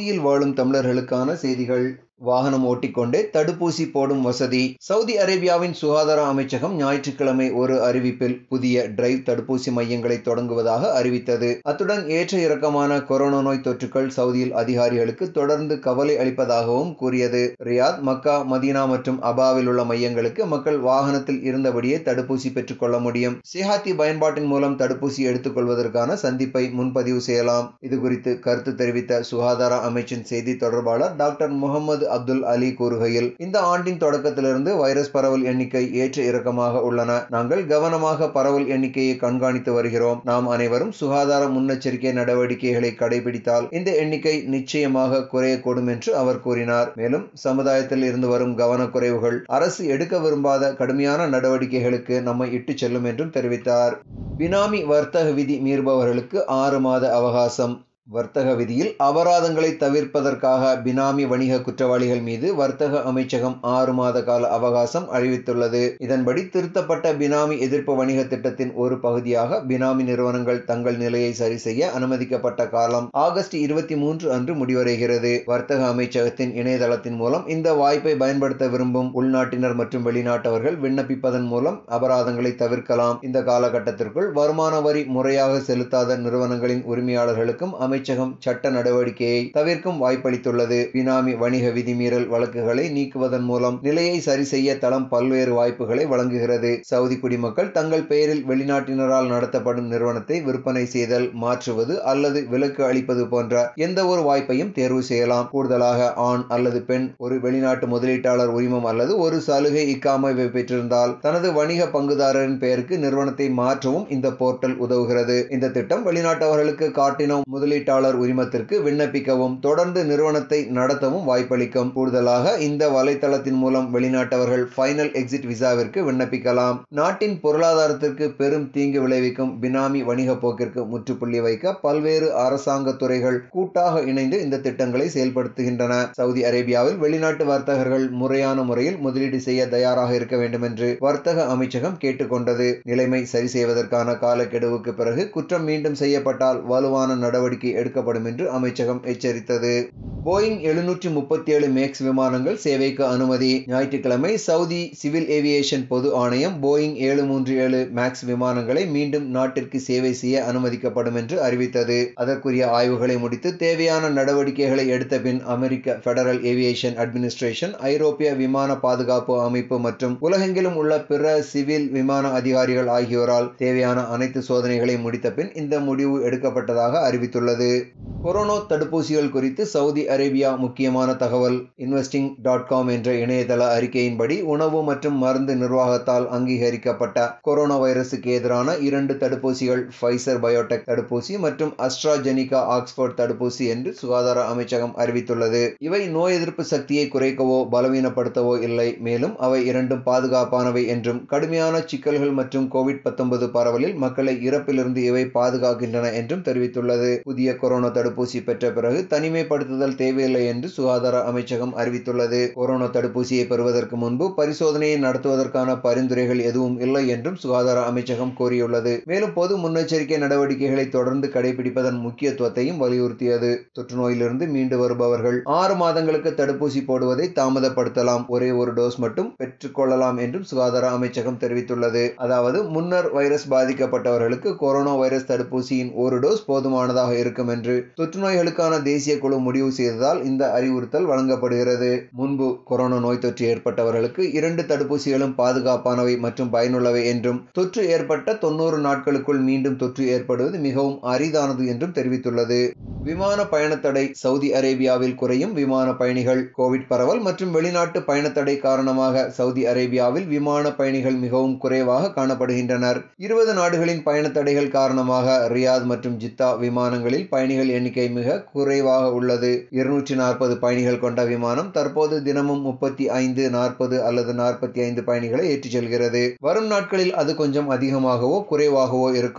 சவுதியில் வாழும் தமிழர்களுக்கான செய்திகள் வாகனம் ஓட்டிக்கொண்டே தடுப்பூசி போடும் வசதி சவுதி அரேபியாவின் சுகாதார அமைச்சகம் ஞாயிற்றுக்கிழமை ஒரு அறிவிப்பில் புதிய டிரைவ் தடுப்பூசி மையங்களை தொடங்குவதாக அறிவித்தது அத்துடன் ஏற்ற இறக்கமான கொரோனா நோய் தொற்றுக்கள் சவுதியில் அதிகாரிகளுக்கு தொடர்ந்து கவலை அளிப்பதாகவும் கூறியது ரியாத் மக்கா மதீனா மற்றும் அபாவில் உள்ள மையங்களுக்கு மக்கள் வாகனத்தில் இருந்தபடியே தடுப்பூசி பெற்றுக்கொள்ள முடியும் சிஹாத்தி பயன்பாட்டின் மூலம் தடுப்பூசி எடுத்துக் கொள்வதற்கான சந்திப்பை முன்பதிவு செய்யலாம் இது குறித்து கருத்து தெரிவித்த சுகாதார அமைச்சின் செய்தி தொடர்பாளர் டாக்டர் முகமது அப்துல் அலி கூறுகையில் இந்த ஆண்டின் தொடக்கத்திலிருந்து வைரஸ் பரவல் எண்ணிக்கை ஏற்ற இறக்கமாக உள்ளன நாங்கள் கவனமாக பரவல் எண்ணிக்கையை கண்காணித்து வருகிறோம் நாம் அனைவரும் சுகாதார முன்னெச்சரிக்கை நடவடிக்கைகளை கடைபிடித்தால் இந்த எண்ணிக்கை நிச்சயமாக குறையக்கூடும் என்று அவர் கூறினார் மேலும் சமுதாயத்தில் இருந்து வரும் கவனக்குறைவுகள் அரசு எடுக்க விரும்பாத கடுமையான நடவடிக்கைகளுக்கு நம்மை இட்டுச் செல்லும் என்றும் தெரிவித்தார் பினாமி வர்த்தக விதி மீறுபவர்களுக்கு ஆறு மாத அவகாசம் வர்த்தக விதியில் அபராதங்களை தவிர்ப்பதற்காக பினாமி வணிக குற்றவாளிகள் மீது வர்த்தக அமைச்சகம் ஆறு மாத கால அவகாசம் அறிவித்துள்ளது இதன்படி திருத்தப்பட்ட பினாமி எதிர்ப்பு வணிக திட்டத்தின் ஒரு பகுதியாக பினாமி நிறுவனங்கள் தங்கள் நிலையை சரி செய்ய அனுமதிக்கப்பட்ட காலம் ஆகஸ்ட் இருபத்தி மூன்று அன்று முடிவடைகிறது வர்த்தக அமைச்சகத்தின் இணையதளத்தின் மூலம் இந்த வாய்ப்பை பயன்படுத்த விரும்பும் உள்நாட்டினர் மற்றும் வெளிநாட்டவர்கள் விண்ணப்பிப்பதன் மூலம் அபராதங்களை தவிர்க்கலாம் இந்த காலகட்டத்திற்குள் வருமான வரி முறையாக செலுத்தாத நிறுவனங்களின் உரிமையாளர்களுக்கும் அமைச்சகம் சட்ட நடவடிக்கையை தவிர்க்கும் வாய்ப்பளித்துள்ளது பினாமி வணிக விதிமீறல் வழக்குகளை நீக்குவதன் மூலம் நிலையை சரி செய்ய தளம் பல்வேறு வாய்ப்புகளை வழங்குகிறது சவுதி குடிமக்கள் தங்கள் பெயரில் வெளிநாட்டினரால் நடத்தப்படும் நிறுவனத்தை விற்பனை செய்தல் மாற்றுவது அல்லது விலக்கு அளிப்பது போன்ற எந்த ஒரு வாய்ப்பையும் தேர்வு செய்யலாம் கூடுதலாக ஆண் அல்லது பெண் ஒரு வெளிநாட்டு முதலீட்டாளர் உரிமம் அல்லது ஒரு சலுகை இக்காமை பெற்றிருந்தால் தனது வணிக பங்குதாரரின் பெயருக்கு நிறுவனத்தை மாற்றவும் இந்த போர்ட்டல் உதவுகிறது இந்த திட்டம் வெளிநாட்டவர்களுக்கு காட்டினோம் முதலீட்டாளர் உரிமத்திற்கு விண்ணப்பிக்கவும் தொடர்ந்து நிறுவனத்தை நடத்தவும் வாய்ப்பளிக்கும் கூடுதலாக இந்த வலைத்தளத்தின் மூலம் வெளிநாட்டவர்கள் ஃபைனல் எக்ஸிட் விசாவிற்கு விண்ணப்பிக்கலாம் நாட்டின் பொருளாதாரத்திற்கு பெரும் தீங்கு விளைவிக்கும் பினாமி வணிக போக்கிற்கு முற்றுப்புள்ளி வைக்க பல்வேறு அரசாங்க துறைகள் கூட்டாக இணைந்து இந்த திட்டங்களை செயல்படுத்துகின்றன சவுதி அரேபியாவில் வெளிநாட்டு வர்த்தகர்கள் முறையான முறையில் முதலீடு செய்ய தயாராக இருக்க வேண்டும் என்று வர்த்தக அமைச்சகம் கேட்டுக்கொண்டது நிலைமை சரி செய்வதற்கான காலக்கெடுவுக்கு பிறகு குற்றம் மீண்டும் செய்யப்பட்டால் வலுவான நடவடிக்கை எடுக்கப்படும் என்று அமைச்சகம் எச்சரித்தது போயிங் எழுநூற்றி முப்பத்தி ஏழு மேக்ஸ் விமானங்கள் சேவைக்கு அனுமதி ஞாயிற்றுக்கிழமை சவுதி சிவில் ஏவியேஷன் பொது ஆணையம் போயிங் ஏழு மூன்று ஏழு மேக்ஸ் விமானங்களை மீண்டும் நாட்டிற்கு சேவை செய்ய அனுமதிக்கப்படும் என்று அறிவித்தது அதற்குரிய ஆய்வுகளை முடித்து தேவையான நடவடிக்கைகளை எடுத்த பின் அமெரிக்க பெடரல் ஏவியேஷன் அட்மினிஸ்ட்ரேஷன் ஐரோப்பிய விமான பாதுகாப்பு அமைப்பு மற்றும் உலகெங்கிலும் உள்ள பிற சிவில் விமான அதிகாரிகள் ஆகியோரால் தேவையான அனைத்து சோதனைகளை முடித்த பின் இந்த முடிவு எடுக்கப்பட்டதாக அறிவித்துள்ளது கொரோனா தடுப்பூசிகள் குறித்து சவுதி அரேபியா முக்கியமான தகவல் இன்வெஸ்டிங் டாட் காம் என்ற இணையதள அறிக்கையின்படி உணவு மற்றும் மருந்து நிர்வாகத்தால் அங்கீகரிக்கப்பட்ட கொரோனா வைரசுக்கு எதிரான இரண்டு தடுப்பூசிகள் ஃபைசர் பயோடெக் தடுப்பூசி மற்றும் அஸ்ட்ராஜெனிகா ஆக்ஸ்போர்ட் தடுப்பூசி என்று சுகாதார அமைச்சகம் அறிவித்துள்ளது இவை நோய் எதிர்ப்பு சக்தியை குறைக்கவோ பலவீனப்படுத்தவோ இல்லை மேலும் அவை இரண்டும் பாதுகாப்பானவை என்றும் கடுமையான சிக்கல்கள் மற்றும் கோவிட் பத்தொன்பது பரவலில் மக்களை இறப்பிலிருந்து இவை பாதுகாக்கின்றன என்றும் தெரிவித்துள்ளது புதிய கொரோனா தடுப்பூசி பெற்ற பிறகு தனிமைப்படுத்துதல் தேவையில்லை என்று சுகாதார அமைச்சகம் அறிவித்துள்ளது கொரோனா தடுப்பூசியை பெறுவதற்கு முன்பு பரிசோதனையை நடத்துவதற்கான பரிந்துரைகள் எதுவும் இல்லை என்றும் சுகாதார அமைச்சகம் கூறியுள்ளது மேலும் பொது முன்னெச்சரிக்கை நடவடிக்கைகளை தொடர்ந்து கடைபிடிப்பதன் முக்கியத்துவத்தையும் வலியுறுத்தியது தொற்று நோயிலிருந்து மீண்டு வருபவர்கள் ஆறு மாதங்களுக்கு தடுப்பூசி போடுவதை தாமதப்படுத்தலாம் ஒரே ஒரு டோஸ் மட்டும் பெற்றுக்கொள்ளலாம் என்றும் சுகாதார அமைச்சகம் தெரிவித்துள்ளது அதாவது முன்னர் வைரஸ் பாதிக்கப்பட்டவர்களுக்கு கொரோனா வைரஸ் தடுப்பூசியின் ஒரு டோஸ் போதுமானதாக இருக்கும் என்று தொற்று நோய்களுக்கான தேசிய குழு முடிவு செய்ததால் இந்த அறிவுறுத்தல் வழங்கப்படுகிறது முன்பு கொரோனா நோய் தொற்று ஏற்பட்டவர்களுக்கு இரண்டு தடுப்பூசிகளும் பாதுகாப்பானவை மற்றும் பயனுள்ளவை என்றும் தொற்று ஏற்பட்ட தொண்ணூறு நாட்களுக்குள் மீண்டும் தொற்று ஏற்படுவது மிகவும் அரிதானது என்றும் தெரிவித்துள்ளது விமான பயணத்தடை சவுதி அரேபியாவில் குறையும் விமான பயணிகள் கோவிட் பரவல் மற்றும் வெளிநாட்டு பயணத்தடை காரணமாக சவுதி அரேபியாவில் விமான பயணிகள் மிகவும் குறைவாக காணப்படுகின்றனர் இருபது நாடுகளின் பயணத்தடைகள் காரணமாக ரியாத் மற்றும் ஜித்தா விமானங்களில் பயணிகள் எண்ணிக்கை மிக குறைவாக உள்ளது இருநூற்றி நாற்பது பயணிகள் கொண்ட விமானம் தற்போது தினமும் முப்பத்தி ஐந்து நாற்பது அல்லது நாற்பத்தி ஐந்து பயணிகளை ஏற்றிச் செல்கிறது வரும் நாட்களில் அது கொஞ்சம் அதிகமாகவோ குறைவாகவோ இருக்கும்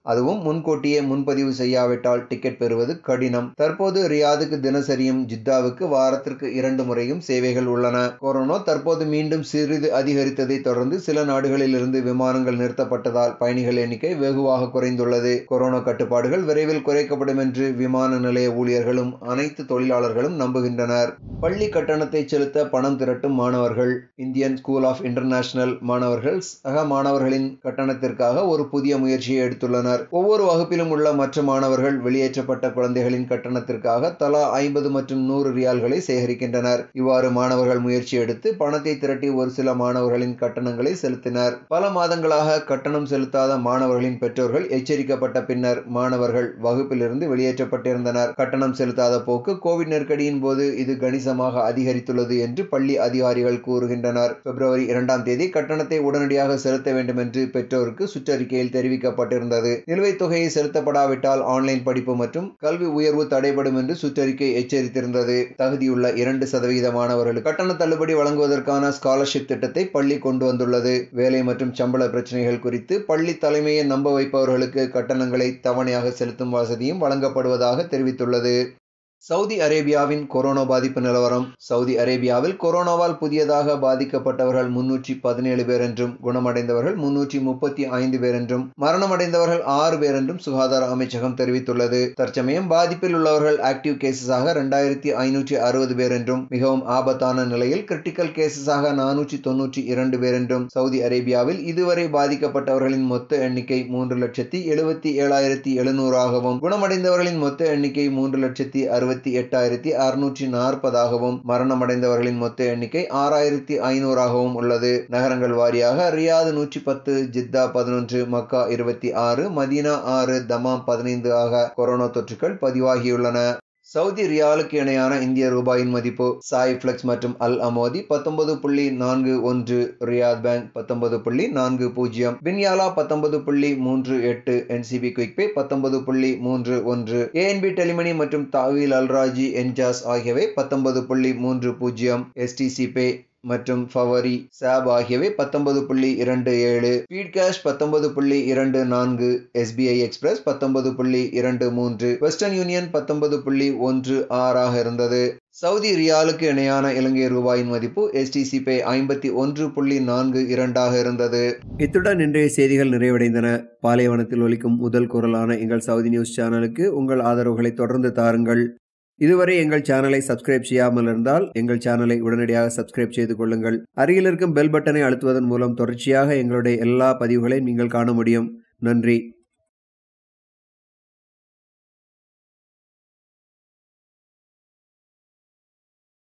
அதுவும் முன்கூட்டியே முன்பதிவு செய்யாவிட்டால் டிக்கெட் பெறுவது கடினம் தற்போது ரியாதுக்கு தினசரியும் ஜித்தாவுக்கு வாரத்திற்கு இரண்டு முறையும் சேவைகள் உள்ளன கொரோனா தற்போது மீண்டும் சிறிது அதிகரித்ததை தொடர்ந்து சில நாடுகளில் இருந்து விமானங்கள் நிறுத்தப்பட்டதால் பயணிகள் எண்ணிக்கை வெகுவாக குறைந்துள்ளது கொரோனா கட்டுப்பாடுகள் விரைவில் குறைக்கப்படும் என்று விமான நிலைய ஊழியர்களும் அனைத்து தொழிலாளர்களும் நம்புகின்றனர் பள்ளி கட்டணத்தை செலுத்த பணம் திரட்டும் மாணவர்கள் இந்தியன் ஸ்கூல் ஆஃப் இன்டர்நேஷனல் மாணவர்கள் சக மாணவர்களின் கட்டணத்திற்காக ஒரு புதிய முயற்சியை எடுத்துள்ளனர் ஒவ்வொரு வகுப்பிலும் உள்ள மற்ற மாணவர்கள் வெளியேற்றப்பட்ட குழந்தைகளின் கட்டணத்திற்காக தலா ஐம்பது மற்றும் நூறு ரியால்களை சேகரிக்கின்றனர் இவ்வாறு மாணவர்கள் முயற்சி எடுத்து பணத்தை திரட்டி ஒரு சில மாணவர்களின் கட்டணங்களை செலுத்தினர் பல மாதங்களாக கட்டணம் செலுத்தாத மாணவர்களின் பெற்றோர்கள் எச்சரிக்கப்பட்ட பின்னர் மாணவர்கள் வகுப்பிலிருந்து வெளியேற்றப்பட்டிருந்தனர் கட்டணம் செலுத்தாத போக்கு கோவிட் நெருக்கடியின் போது இது கணிசமாக அதிகரித்துள்ளது என்று பள்ளி அதிகாரிகள் கூறுகின்றனர் பிப்ரவரி இரண்டாம் தேதி கட்டணத்தை உடனடியாக செலுத்த வேண்டும் என்று பெற்றோருக்கு சுற்றறிக்கையில் தெரிவிக்கப்பட்டிருந்தது நிலுவைத் தொகையை செலுத்தப்படாவிட்டால் ஆன்லைன் படிப்பு மற்றும் கல்வி உயர்வு தடைபடும் என்று சுற்றறிக்கை எச்சரித்திருந்தது தகுதியுள்ள இரண்டு சதவிகித மாணவர்களுக்கு கட்டண தள்ளுபடி வழங்குவதற்கான ஸ்காலர்ஷிப் திட்டத்தை பள்ளி கொண்டு வந்துள்ளது வேலை மற்றும் சம்பள பிரச்சனைகள் குறித்து பள்ளி தலைமையை நம்ப வைப்பவர்களுக்கு கட்டணங்களை தவணையாக செலுத்தும் வசதியும் வழங்கப்படுவதாக தெரிவித்துள்ளது சவுதி அரேபியாவின் கொரோனா பாதிப்பு நிலவரம் சவுதி அரேபியாவில் கொரோனாவால் புதியதாக பாதிக்கப்பட்டவர்கள் முன்னூற்றி பதினேழு பேர் என்றும் குணமடைந்தவர்கள் முன்னூற்றி முப்பத்தி ஐந்து பேர் என்றும் மரணமடைந்தவர்கள் ஆறு பேர் என்றும் சுகாதார அமைச்சகம் தெரிவித்துள்ளது தற்சமயம் பாதிப்பில் உள்ளவர்கள் ஆக்டிவ் கேசஸாக இரண்டாயிரத்தி ஐநூற்றி அறுபது பேர் என்றும் மிகவும் ஆபத்தான நிலையில் கிரிட்டிக்கல் கேசஸாக நானூற்றி தொன்னூற்றி இரண்டு பேர் என்றும் சவுதி அரேபியாவில் இதுவரை பாதிக்கப்பட்டவர்களின் மொத்த எண்ணிக்கை மூன்று லட்சத்தி எழுபத்தி ஏழாயிரத்தி எழுநூறாகவும் குணமடைந்தவர்களின் மொத்த எண்ணிக்கை மூன்று லட்சத்தி அறுபத்தி எட்டாயிரத்தி அறுநூற்றி நாற்பதாகவும் மரணமடைந்தவர்களின் மொத்த எண்ணிக்கை ஆறாயிரத்தி ஐநூறாகவும் உள்ளது நகரங்கள் வாரியாக ரியாது நூற்றி பத்து ஜித்தா பதினொன்று மக்கா இருபத்தி ஆறு மதீனா ஆறு தமாம் பதினைந்து ஆக கொரோனா தொற்றுகள் பதிவாகியுள்ளன சவுதி ரியாலுக்கு இணையான இந்திய ரூபாயின் மதிப்பு சாய் பிளெக்ஸ் மற்றும் அல் அமோதி பத்தொன்பது புள்ளி நான்கு ஒன்று ரியாத் பேங்க் பத்தொன்பது புள்ளி நான்கு பூஜ்ஜியம் பின்யாலா பத்தொன்பது புள்ளி மூன்று எட்டு என்சிபி குயிக்பே பத்தொன்பது புள்ளி மூன்று ஒன்று ஏஎன்பி டெலிமணி மற்றும் தாவில் அல்ராஜி என்ஜாஸ் ஆகியவை பத்தொன்பது புள்ளி மூன்று பூஜ்ஜியம் எஸ்டிசி பே மற்றும் ஃபவரி சாப் ஆகியவை பத்தொன்பது புள்ளி இரண்டு ஏழு ஸ்பீட் கேஷ் பத்தொன்பது புள்ளி இரண்டு நான்கு எஸ்பிஐ எக்ஸ்பிரஸ் பத்தொன்பது புள்ளி இரண்டு மூன்று வெஸ்டர்ன் யூனியன் பத்தொன்பது புள்ளி ஒன்று ஆறாக இருந்தது சவுதி ரியாலுக்கு இணையான இலங்கை ரூபாயின் மதிப்பு எஸ்டிசி பே ஐம்பத்தி ஒன்று புள்ளி நான்கு இரண்டாக இருந்தது இத்துடன் இன்றைய செய்திகள் நிறைவடைந்தன பாலைவனத்தில் ஒலிக்கும் முதல் குரலான எங்கள் சவுதி நியூஸ் சேனலுக்கு உங்கள் ஆதரவுகளை தொடர்ந்து தாருங்கள் இதுவரை எங்கள் சேனலை சப்ஸ்கிரைப் செய்யாமல் இருந்தால் எங்கள் சேனலை உடனடியாக சப்ஸ்கிரைப் செய்து கொள்ளுங்கள் அருகில் இருக்கும் பெல் பட்டனை அழுத்துவதன் மூலம் தொடர்ச்சியாக எங்களுடைய எல்லா பதிவுகளையும் நீங்கள் காண முடியும் நன்றி